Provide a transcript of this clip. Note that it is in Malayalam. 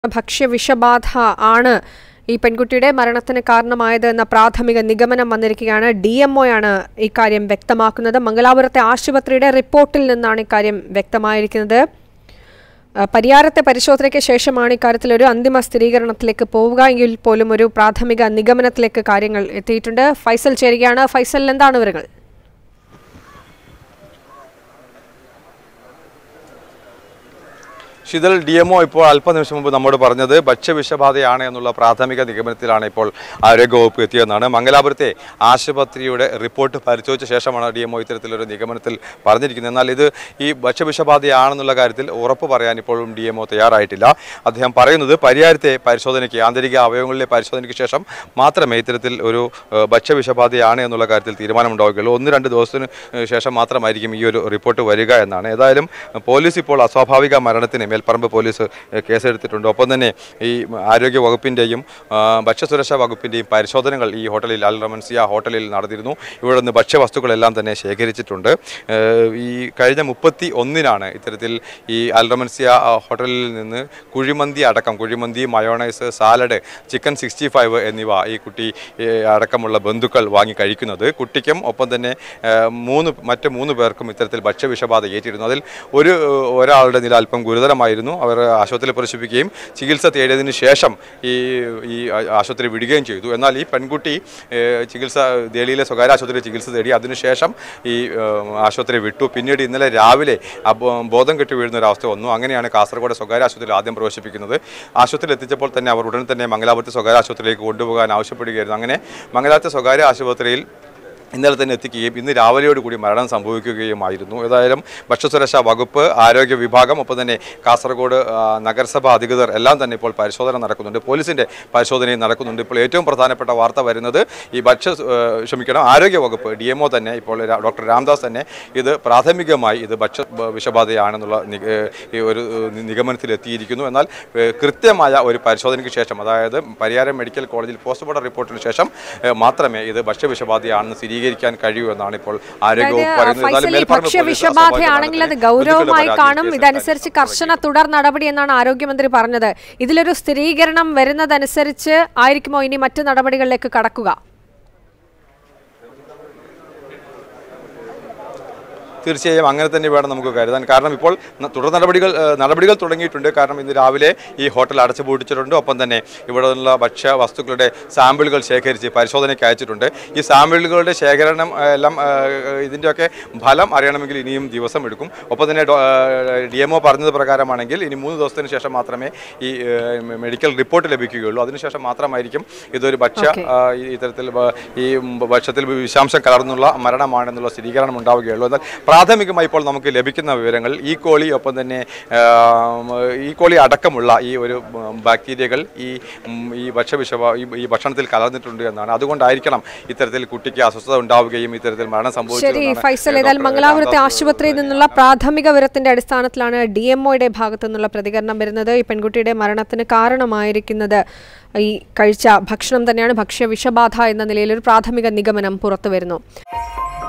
ഭക്ഷ്യവിഷബാധ ആണ് ഈ പെൺകുട്ടിയുടെ മരണത്തിന് കാരണമായത് എന്ന പ്രാഥമിക നിഗമനം വന്നിരിക്കുകയാണ് ഡി എം ഒയാണ് ഇക്കാര്യം വ്യക്തമാക്കുന്നത് മംഗലാപുരത്തെ ആശുപത്രിയുടെ റിപ്പോർട്ടിൽ നിന്നാണ് ഇക്കാര്യം വ്യക്തമായിരിക്കുന്നത് ആ, പരിയാരത്തെ പരിശോധനയ്ക്ക് ശേഷമാണ് ഇക്കാര്യത്തിൽ ഒരു അന്തിമ സ്ഥിരീകരണത്തിലേക്ക് പോവുക എങ്കിൽ പോലും ഒരു പ്രാഥമിക നിഗമനത്തിലേക്ക് കാര്യങ്ങൾ എത്തിയിട്ടുണ്ട് ഫൈസൽ ചേരുകയാണ് ഫൈസൽ എന്താണ് വിവരങ്ങൾ ശിതൽ ഡി എംഒ ഇപ്പോൾ അല്പനിമിഷം മുമ്പ് നമ്മോട് പറഞ്ഞത് ഭക്ഷ്യവിഷബാധയാണ് എന്നുള്ള പ്രാഥമിക നിഗമനത്തിലാണ് ഇപ്പോൾ ആരോഗ്യവകുപ്പ് എത്തിയതെന്നാണ് മംഗലാപുരത്തെ ആശുപത്രിയുടെ റിപ്പോർട്ട് പരിശോധിച്ച ശേഷമാണ് ഡി എംഒ ഇത്തരത്തിലൊരു നിഗമനത്തിൽ പറഞ്ഞിരിക്കുന്നത് എന്നാൽ ഇത് ഈ ഭക്ഷ്യവിഷബാധയാണെന്നുള്ള കാര്യത്തിൽ ഉറപ്പ് പറയാൻ ഇപ്പോഴും ഡി എംഒ തയ്യാറായിട്ടില്ല അദ്ദേഹം പറയുന്നത് പരിയാരത്തെ പരിശോധനയ്ക്ക് ആന്തരിക അവയവങ്ങളിലെ പരിശോധനയ്ക്ക് ശേഷം മാത്രമേ ഇത്തരത്തിൽ ഒരു ഏഹ്, ഭക്ഷ്യവിഷബാധയാണ് എന്നുള്ള കാര്യത്തിൽ തീരുമാനമുണ്ടാവുകയുള്ളൂ ഒന്ന് രണ്ട് ദിവസത്തിന് ഏഹ്, ശേഷം മാത്രമായിരിക്കും ഈ ഒരു റിപ്പോർട്ട് വരിക എന്നാണ് ഏതായാലും പോലീസ് ഇപ്പോൾ അസ്വാഭാവിക മരണത്തിന് മേൽപ്പറമ്പ് പോലീസ് ഏഹ്, കേസെടുത്തിട്ടുണ്ട് ഒപ്പം തന്നെ ഈ ആരോഗ്യ വകുപ്പിൻ്റെയും ഭക്ഷ്യസുരക്ഷാ വകുപ്പിൻ്റെയും പരിശോധനകൾ ഈ ഹോട്ടലിൽ അൽ റമൻസിയ ഹോട്ടലിൽ നടന്നിരുന്നു ഇവിടെ നിന്ന് ഭക്ഷ്യവസ്തുക്കളെല്ലാം തന്നെ ശേഖരിച്ചിട്ടുണ്ട് ഏഹ്, ഈ കഴിഞ്ഞ മുപ്പത്തി ഒന്നിനാണ് ഇത്തരത്തിൽ ഈ അൽ റമൻസിയ ആ, ഹോട്ടലിൽ നിന്ന് കുഴിമന്തി അടക്കം kuzhimanthi mayonnaise salad chicken sixty five എന്നിവ ഈ കുട്ടി ഏഹ്, അടക്കമുള്ള ബന്ധുക്കൾ വാങ്ങി കഴിക്കുന്നത് കുട്ടിക്കും ഒപ്പം തന്നെ ഏഹ്, മൂന്ന് മറ്റ് മൂന്ന് പേർക്കും ഇത്തരത്തിൽ ഭക്ഷ്യവിഷബാധ ഏറ്റിരുന്നു അതിൽ ഒരു ഏഹ്, ഒരാളുടെ നില അല്പം ഗുരുതരമായിരുന്നു അവർ ആശുപത്രിയിൽ പ്രവേശിപ്പിക്കുകയും ചികിത്സ തേടിയതിന് ശേഷം ഈ ഈ ആ- ആശുപത്രി വിടുകയും ചെയ്തു എന്നാൽ ഈ പെൺകുട്ടി ഏഹ്, ചികിത്സ ഡൽഹിയിലെ സ്വകാര്യ ആശുപത്രിയിൽ ചികിത്സ തേടി അതിനുശേഷം ഈ ഏഹ്, ആശുപത്രി വിട്ടു പിന്നീട് ഇന്നലെ രാവിലെ അബോ- ബോധം കെട്ടി വീഴുന്ന ഒരു അവസ്ഥ വന്നു അങ്ങനെയാണ് കാസർഗോഡ് സ്വകാര്യ ആശുപത്രിയിൽ ആദ്യം പ്രവേശിപ്പിക്കുന്നത് ആശുപത്രിയിൽ എത്തിച്ചപ്പോൾ തന്നെ അവർ ഉടൻ തന്നെ മംഗലാപുരത്തെ സ്വകാര്യ ആശുപത്രിയിലേക്ക് കൊണ്ടുപോകാൻ ആവശ്യപ്പെടുകയായിരുന്നു അങ്ങനെ മംഗലാപുരത്തെ സ്വകാര്യ ആശുപത്രിയിൽ ഇന്നലെ തന്നെ എത്തിക്കുകയും ഇന്ന് രാവിലെയോടുകൂടി മരണം സംഭവിക്കുകയുമായിരുന്നു ഏതായാലും ഭക്ഷ്യസുരക്ഷാ വകുപ്പ് ആരോഗ്യ വിഭാഗം ഒപ്പം തന്നെ കാസർഗോഡ് ആ, നഗരസഭ അധികൃതർ എല്ലാം തന്നെ ഇപ്പോൾ പരിശോധന നടക്കുന്നുണ്ട് പോലീസിന്റെ പരിശോധനയും നടക്കുന്നുണ്ട് ഇപ്പോൾ ഏറ്റവും പ്രധാനപ്പെട്ട വാർത്ത വരുന്നത് ഈ ഭക്ഷ്യ ഏ, ക്ഷമിക്കണം ആരോഗ്യ വകുപ്പ് ഡി എംഒ തന്നെ ഇപ്പോൾ രാ- ഡോക്ടർ രാംദാസ് തന്നെ ഇത് പ്രാഥമികമായി ഇത് ഭക്ഷ്യ ബ- വിഷബാധയാണെന്നുള്ള നി- ഏ, ഈ ഒരു ഏ, നി- നിഗമനത്തിൽ എത്തിയിരിക്കുന്നു എന്നാൽ ഏ, കൃത്യമായ ഒരു പരിശോധനയ്ക്ക് ശേഷം അതായത് പരിയാരം മെഡിക്കൽ കോളേജിൽ പോസ്റ്റ്മോർട്ടം റിപ്പോർട്ടിന് ശേഷം ഏ, മാത്രമേ ഇത് ഭക്ഷ്യവിഷബാധയാണെന്ന് സ്ഥിരീകരിക്കാൻ കഴിയൂ എന്നാണ് ഇപ്പോൾ ആരോഗ്യവകുപ്പ് പറയുന്നത് ഫൈസൽ എന്നാലും ഈ മേൽപ്പറമ്പ് പോലീസ് ഭക്ഷ്യവിഷബാധയാണെങ്കിൽ അത് അസ്വാഭാവിക ഗൗരവമായി ബന്ധുക്കളുടെ കാണും പരാതി ഇതനുസരിച്ച് കർശന തുടർ നടപടി എന്നാണ് ആരോഗ്യമന്ത്രി പറഞ്ഞത് ഇതിലൊരു സ്ഥിരീകരണം വരുന്നതനുസരിച്ച് ആയിരിക്കുമോ ഇനി മറ്റു നടപടികളിലേക്ക് കടക്കുക തീർച്ചയായും അങ്ങനെ തന്നെ വേണം നമുക്ക് കരുതാൻ കാരണം ഇപ്പോൾ ന- തുടർ നടപടികൾ ഏഹ്, നടപടികൾ തുടങ്ങിയിട്ടുണ്ട് കാരണം ഇന്ന് രാവിലെ ഈ ഹോട്ടൽ അടച്ചുപൂട്ടിച്ചിട്ടുണ്ട് ഒപ്പം തന്നെ ഇവിടെ നിന്നുള്ള ഭക്ഷ്യ വസ്തുക്കളുടെ സാമ്പിളുകൾ ശേഖരിച്ച് പരിശോധനയ്ക്ക് അയച്ചിട്ടുണ്ട് ഈ സാമ്പിളുകളുടെ ശേഖരണം ഏഹ്, എല്ലാം ഏഹ്, ഇതിൻ്റെയൊക്കെ ഫലം അറിയണമെങ്കിൽ ഇനിയും ദിവസം എടുക്കും ഒപ്പം തന്നെ ഡി എം ഒ പറഞ്ഞത് പ്രകാരമാണെങ്കിൽ ഇനി മൂന്ന് ദിവസത്തിന് ശേഷം മാത്രമേ ഈ ഏഹ്, മെഡിക്കൽ റിപ്പോർട്ട് ലഭിക്കുകയുള്ളൂ അതിനുശേഷം മാത്രമായിരിക്കും ഇതൊരു ഭക്ഷ്യ Okay. ആ, ഈ ഇത്തരത്തിൽ വ- ഈ ഭക്ഷ്യത്തിൽ വിഷാംശം കലർന്നുള്ള മരണമാണെന്നുള്ള സ്ഥിരീകരണം ഉണ്ടാവുകയുള്ളൂ എന്നാൽ പ്രാഥമികമായി ഇപ്പോൾ നമുക്ക് ലഭിക്കുന്ന വിവരങ്ങൾ ഈ കോളി ഒപ്പം തന്നെ ആ, ഈ കോളി അടക്കമുള്ള ഈ ഒരു ഉം, ബാക്ടീരിയകൾ ഈ ഉം, ഈ ഭക്ഷ്യവിഷ ഈ ഈ ഭക്ഷണത്തിൽ കലർന്നിട്ടുണ്ട് എന്നാണ് അതുകൊണ്ടായിരിക്കണം ഇത്തരത്തിൽ കുട്ടിക്ക് അസ്വസ്ഥത ഉണ്ടാവുകയും ഇത്തരത്തിൽ മരണം ശരി സംഭവിച്ചതെന്നാണ് ഫൈസൽ ഏതായാലും ഡോക്ടർ മംഗലാപുരത്തെ രാംദാസ് ആശുപത്രിയിൽ നിന്നുള്ള പ്രാഥമിക വിവരത്തിന്റെ അടിസ്ഥാനത്തിലാണ് ഡി എംഒയുടെ ഭാഗത്തു നിന്നുള്ള പ്രതികരണം വരുന്നത് ഈ പെൺകുട്ടിയുടെ മരണത്തിന് കാരണമായിരിക്കുന്നത് ഈ കഴിച്ച ഭക്ഷണം തന്നെയാണ് ഭക്ഷ്യ വിഷബാധ എന്ന നിലയിൽ ഒരു പ്രാഥമിക നിഗമനം പുറത്തു വരുന്നു